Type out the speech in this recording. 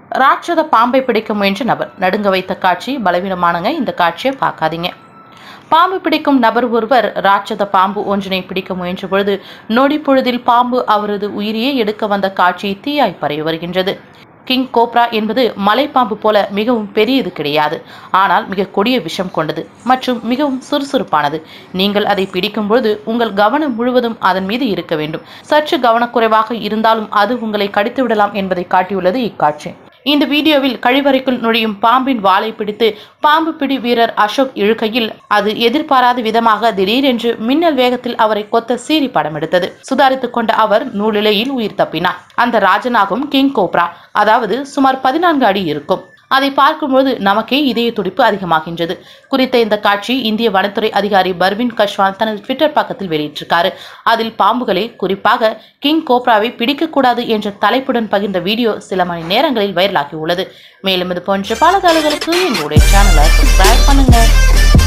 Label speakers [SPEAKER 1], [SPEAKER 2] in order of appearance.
[SPEAKER 1] ராட்சத பாம்பை பிடிக்க முயன்ற நபர் நடுங்க வைத்த காட்சி பலவீனமானங்க இந்த காட்சியை பார்க்காதீங்க பாம்பு பிடிக்கும் நபர் ஒருவர் ராட்சத பாம்பு ஒன்றினை பிடிக்க முயன்ற பொழுது நொடி பொழுதில் பாம்பு அவரது உயிரையே எடுக்க வந்த காட்சி தீயாய் பரவி வருகின்றது கிங் கோப்ரா என்பது மலைப்பாம்பு போல மிகவும் பெரியது கிடையாது ஆனால் மிக கொடிய விஷம் கொண்டது மற்றும் மிகவும் சுறுசுறுப்பானது நீங்கள் அதை பிடிக்கும் பொழுது உங்கள் கவனம் முழுவதும் அதன் மீது இருக்க வேண்டும் சற்று கவனக்குறைவாக இருந்தாலும் அது உங்களை கடித்து விடலாம் என்பதை காட்டியுள்ளது இக்காட்சி இந்த வீடியோவில் கழிவறைக்குள் நுழையும் பாம்பின் வாலை பிடித்து பாம்பு பிடி வீரர் அசோக் இழுக்கையில் அது எதிர்பாராத விதமாக திடீரென்று மின்னல் வேகத்தில் அவரை கொத்த சீறி படம் எடுத்தது சுதாரித்துக் கொண்ட அவர் நூலிலையில் உயிர் தப்பினார் அந்த ராஜனாகும் கிங் கோப்ரா அதாவது சுமார் பதினான்கு அடி இருக்கும் அதை பார்க்கும்போது நமக்கே இதய துடிப்பு அதிகமாகின்றது குறித்த இந்த காட்சி இந்திய வனத்துறை அதிகாரி பர்வின் கஷ்வான் தனது ட்விட்டர் பக்கத்தில் வெளியிட்டிருக்காரு அதில் பாம்புகளை குறிப்பாக கிங் கோப்ராவை பிடிக்கக்கூடாது என்ற தலைப்புடன் பகிர்ந்த வீடியோ சில மணி நேரங்களில் வைரலாகி உள்ளது மேலும் இது போன்ற பல தகவல்களுக்கு எங்களுடைய சேனலை சப்ஸ்கிரைப் பண்ணுங்க